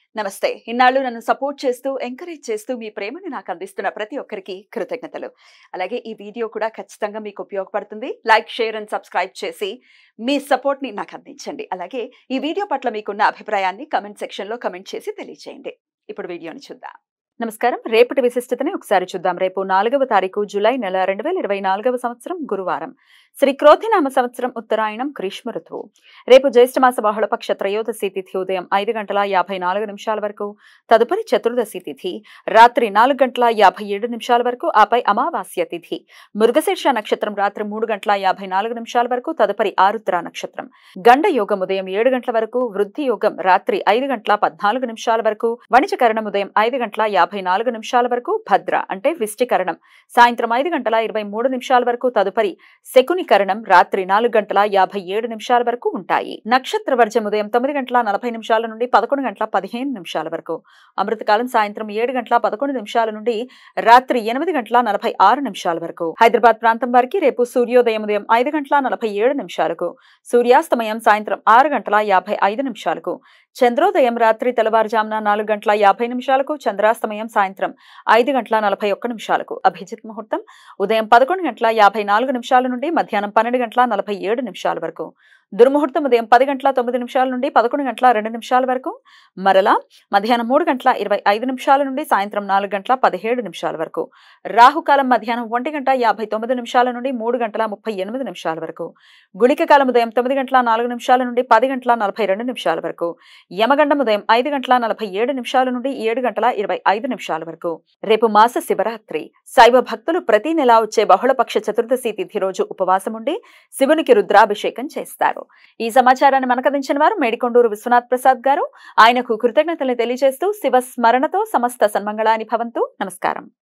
నమస్తే ఇన్నాళ్ళు నన్ను సపోర్ట్ చేస్తూ ఎంకరేజ్ చేస్తూ మీ ప్రేమని నాకు అందిస్తున్న ప్రతి ఒక్కరికి కృతజ్ఞతలు అలాగే ఈ వీడియో కూడా ఖచ్చితంగా మీకు ఉపయోగపడుతుంది లైక్ షేర్ అండ్ సబ్స్క్రైబ్ చేసి మీ సపోర్ట్ని నాకు అందించండి అలాగే ఈ వీడియో పట్ల మీకున్న అభిప్రాయాన్ని కమెంట్ సెక్షన్లో కమెంట్ చేసి తెలియజేయండి ఇప్పుడు వీడియోని చూద్దాం నమస్కారం రేపటి విశిష్టతని ఒకసారి చూద్దాం రేపు నాలుగవ తారీఖు జూలై నెల రెండు వేల ఇరవై నాలుగవ సంవత్సరం గురువారం శ్రీ క్రోధినామ సంవత్సరం ఉత్తరాయణం గ్రీష్మ ఋతువు రేపు జ్యేష్ఠమాస బహుళపక్ష త్రయోదశి తిథి ఉదయం ఐదు గంటల యాభై నాలుగు నిమిషాల వరకు తదుపరి చతుర్దశి తిథి రాత్రి నాలుగు గంటల యాభై ఏడు నిమిషాల వరకు ఆపై అమావాస్య తిథి మృగశీర్ష నక్షత్రం రాత్రి మూడు గంటల యాభై నాలుగు నిమిషాల వరకు తదుపరి ఆరుద్ర నక్షత్రం గండ యోగం ఉదయం ఏడు గంటల వరకు వృద్ధి యోగం రాత్రి ఐదు గంటల పద్నాలుగు నిమిషాల వరకు వణిజకరణం ఉదయం ఐదు గంటల యాభై నాలుగు నిమిషాల వరకు భద్ర అంటే విష్టికరణం సాయంత్రం ఐదు గంటల ఇరవై మూడు నిమిషాల వరకు తదుపరి శకునికరణం రాత్రి నాలుగు గంటల యాభై ఏడు నిమిషాల వరకు ఉంటాయి నక్షత్ర వర్జం ఉదయం తొమ్మిది గంటల నలభై నిమిషాల నుండి పదకొండు గంటల పదిహేను నిమిషాల వరకు అమృతకాలం సాయంత్రం ఏడు గంటల పదకొండు నిమిషాల నుండి రాత్రి ఎనిమిది గంటల నలభై ఆరు నిమిషాల వరకు హైదరాబాద్ ప్రాంతం వారికి రేపు సూర్యోదయం ఉదయం ఐదు గంటల నలభై ఏడు నిమిషాలకు సూర్యాస్తమయం సాయంత్రం ఆరు గంటల యాభై ఐదు నిమిషాలకు చంద్రోదయం రాత్రి తెల్లవారుజామున నాలుగు గంటల యాభై నిమిషాలకు చంద్రాస్తమయం సాయంత్రం ఐదు గంటల నలభై ఒక్క నిమిషాలకు అభిజిత్ ముహూర్తం ఉదయం పదకొండు గంటల యాభై నాలుగు నిమిషాల నుండి మధ్యాహ్నం పన్నెండు గంటల నలభై ఏడు నిమిషాల వరకు దుర్ముహూర్తం ఉదయం పది గంటల తొమ్మిది నిమిషాల నుండి పదకొండు గంటల రెండు నిమిషాల వరకు మరలా మధ్యాహ్నం మూడు గంటల ఇరవై ఐదు నిమిషాల నుండి సాయంత్రం నాలుగు గంటల పదిహేడు నిమిషాల వరకు రాహుకాలం మధ్యాహ్నం ఒంటి గంట యాభై తొమ్మిది నిమిషాల నుండి మూడు గంటల ముప్పై ఎనిమిది నిమిషాల వరకు గుళిక కాలం ఉదయం తొమ్మిది గంటల నాలుగు నిమిషాల నుండి పది గంటల నలభై రెండు నిమిషాల వరకు యమగండం ఉదయం ఐదు గంటల నలభై ఏడు నిమిషాల నుండి ఏడు గంటల ఇరవై ఐదు నిమిషాల వరకు రేపు మాస శివరాత్రి శైవ భక్తులు ప్రతి నెలా వచ్చే బహుళపక్ష చతుర్దశి తిథి రోజు ఉపవాసం ఉండి శివునికి రుద్రాభిషేకం చేస్తారు ఈ సమాచారాన్ని మనకందించిన వారు మేడికొండూరు విశ్వనాథ్ ప్రసాద్ గారు ఆయనకు కృతజ్ఞతలు తెలియజేస్తూ శివ స్మరణతో సమస్త సన్మంగళాని భవంతు నమస్కారం